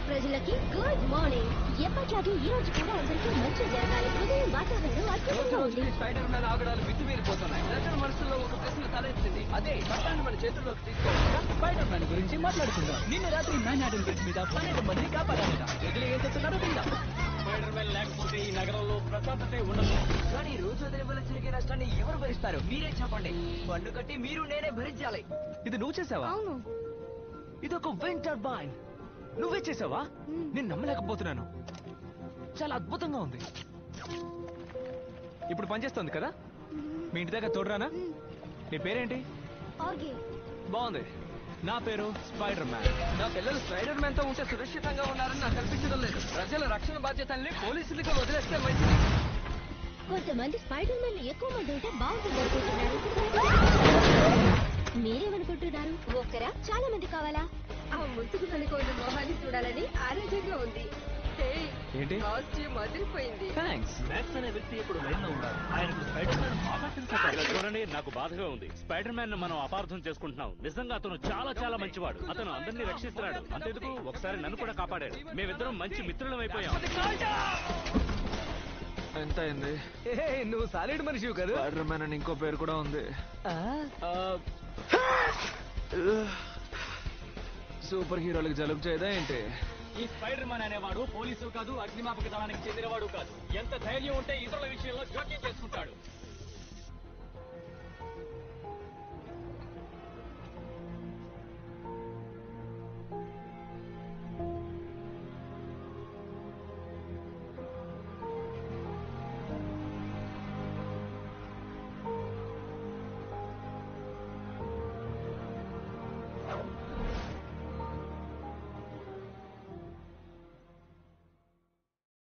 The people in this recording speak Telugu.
ప్రజలకి గుడ్ మార్నింగ్ ఎప్పట్లాగే ఈ రోజు కూడా అందరికీ మంచి జరగాలి ఉదయం వాతావరణం రోజు అద్భుతంగా ఉంది రోజుకి స్పైడర్ మ్యాన్ ఆగడాలు మితిమీరిపోతున్నాయి ప్రజల మనసులో ఒక ప్రశ్న తలెత్తింది అదే చట్టాన్ని మన చేతుల్లోకి తీసుకోవచ్చా స్పైడర్ మ్యాన్ గురించి మాట్లాడుకుందాం నిన్న రాత్రి మ్యాన్ హ్యాడన్ బ్రిడ్జ్ మీద పన్నెండు మందిని కాపాడారట ప్రజలు ఏం చెప్తున్నారో విందాం స్పైడర్ మ్యాన్ లేకపోతే ఈ నగరంలో ప్రశాంతతే ఉండదు కానీ రోజు వదిలే వల్ల జరిగే నష్టాన్ని ఎవరు భరిస్తారు మీరే చెప్పండి పన్ను కట్టి మీరు నేనే భరించాలి ఇది నువ్వు చేసావా అవును ఇది ఒక విండ్ టర్బైన్ నువ్వే చేసావా నేను నమ్మలేకపోతున్నాను చాలా అద్భుతంగా ఉంది ఇప్పుడు పనిచేస్తుంది కదా మీ ఇంటి దగ్గర తోడురానా నీ పేరేంటి ఆర్గే బాగుంది నా పేరు స్పైడర్ మ్యాన్ నా పిల్లలు స్పైడర్ మ్యాన్ తో ఉంటే సురక్షితంగా ఉన్నారని నాకు అనిపించడం లేదు ప్రజల రక్షణ బాధ్యతల్ని పోలీసులకి వదిలేస్తే మంచిది కొంతమంది స్పైడర్ మ్యాన్ ఎక్కువ మంది ఉంటే బాగుంటుంది అనుకుంటున్నారు మీరేమనుకుంటున్నారు ఒక్కరా చాలా మంది కావాలా ఆ ముసుగు అనుకోని మొహాన్ని చూడాలని ఆరోగ్యంగా ఉంది ఏంటి కాస్ట్యూమ్ అదిరిపోయింది థ్యాంక్స్ మ్యాక్స్ అనే వ్యక్తి ఇప్పుడు లైన్ లో ఉన్నారు ఆయనకు స్పైడర్ మ్యాన్ బాగా తెలుసట. ఇలా చూడండి నాకు బాధగా ఉంది స్పైడర్ మ్యాన్ మనం అపార్థం చేసుకుంటున్నాం నిజంగా అతను చాలా చాలా మంచివాడు అతను అందరినీ రక్షిస్తున్నాడు అంతేందుకు ఒకసారి నన్ను కూడా కాపాడాడు మేమిద్దరం మంచి మిత్రులం అయిపోయాం ఎంత అయింది ఏ నువ్వు సాలిడ్ మనిషివి కదా స్పైడర్ మ్యాన్ అని ఇంకో పేరు కూడా ఉంది సూపర్ హీరోలకు జలుబు చేయదా ఏంటి ఈ స్పైడర్ మ్యాన్ అనేవాడు పోలీసు కాదు అగ్నిమాపక దళానికి చెందినవాడు కాదు ఎంత ధైర్యం ఉంటే ఇతరుల విషయంలో జోక్యం చేసుకుంటాడు